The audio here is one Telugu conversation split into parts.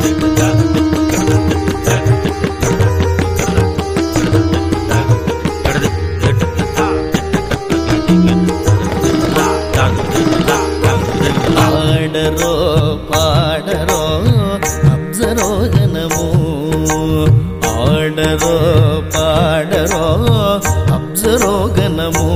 పాడరో పాడరో అప్సరో గణము ఆడరో పాడరో అప్సరో గణము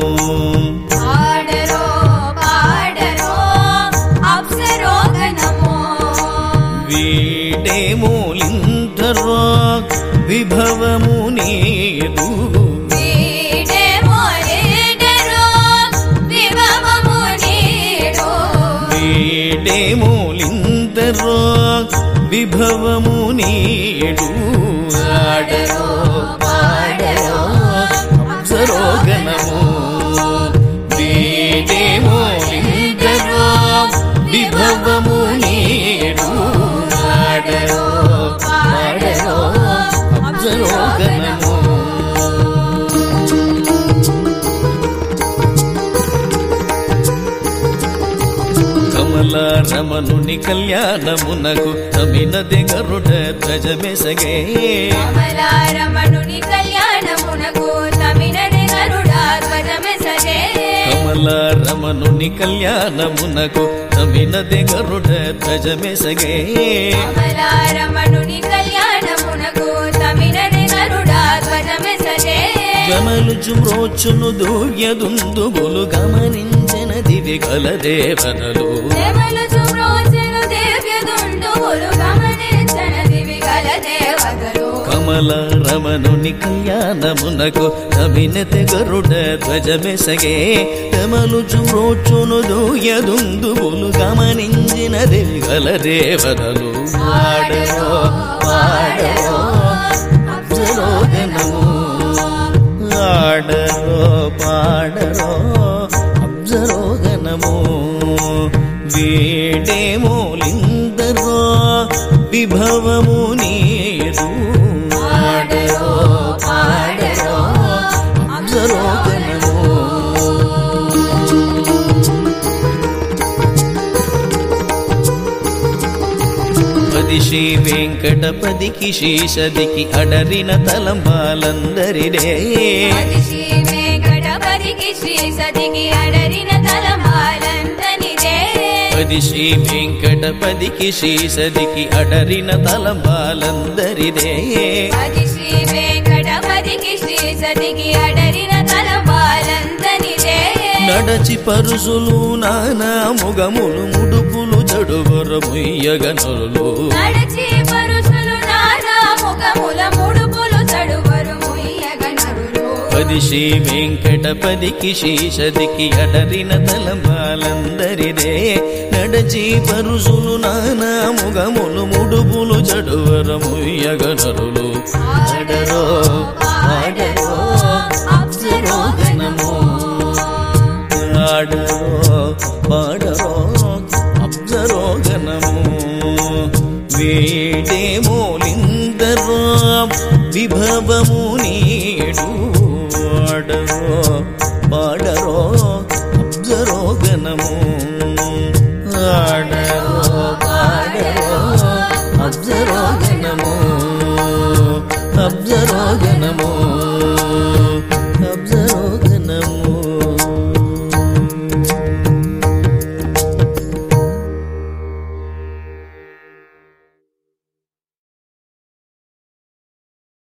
పాడరో పాడరో అప్సరోగణమో వీడే మూలింతరో విభవము నీరు వీడే మోలేడరో విభవము నీడు వీడే మూలింతరో విభవము నీడు ఆడరో పాడరో అప్సరో గణము వీడే మూలింతరో విభవము నీడు ఆడరో పాడరో అప్సరో గణము కమల రమణుని కళ్యాణమునకు తమినది గరుడ ధ్వజమెసగే కమలారమణుని కళ్యాణమునకు తమినడి గరుడా ధ్వజమెసగే కమల రమణుని కళ్యాణమునకు తమినది గరుడ ధ్వజమెసగే కమలారమణుని కళ్యాణమునకు తమినడి గరుడా ధ్వజమెసగే గమలు చుమ్రోచును దూయదుందుబులు గమనించిన దివి గల దేవతలు దేవలు సుమ్రోచను దివ్యదుండువులు గమనించన దివి గల దేవతలు కమల రమణుని కళ్యాణమునకు తమినతి గరుడ ధ్వజమెసగే కమలు చుమ్రోచును దూయదుందుబులు గమనించిన దివి గల దేవతలు ఆడరో పాడరో అప్సరోగణము ఆడరో పాడరో అప్సరోగణము వీడే మూలిందరో విభవము నీరు ఆడరో పాడరో అప్సరోగణము పది శ్రీ వెంకటపదికి శీషదికి అడరిన తలంబాలందరిడే అది శ్రీ వెంకటపతికి శ్రీ సతికి అడరిన తలమాలంతనిదే పది శ్రీ వెంకటపదికి శీషదికి అడరిన తలంబాలందరిదే అది శ్రీ వెంకటపతికి శ్రీ సతికి అడరిన తలమాలంతనిదే నడచి పరుసులు నానా ముగములు ముడుపులు చడువర ముయ్యగనులు నడచి పరుషులు నానా ముఖముల ముడుపులు చడువరు ముయ్యగనరులు పది శ్రీ వెంకటపదికి శీషదికి అడరిన తలంబాలందరిదే నడచి పరుసులు నానా ముగములు ముడుపులు చడువర ముయ్యగనులు ఆడరో ఆడరో అప్సరో గణము ఆడరో పాడరో అప్సరో గణము వేడే మూలిందరో విభవము నీడు ఆడరో పాడరో అప్సరో గణము ఆడరో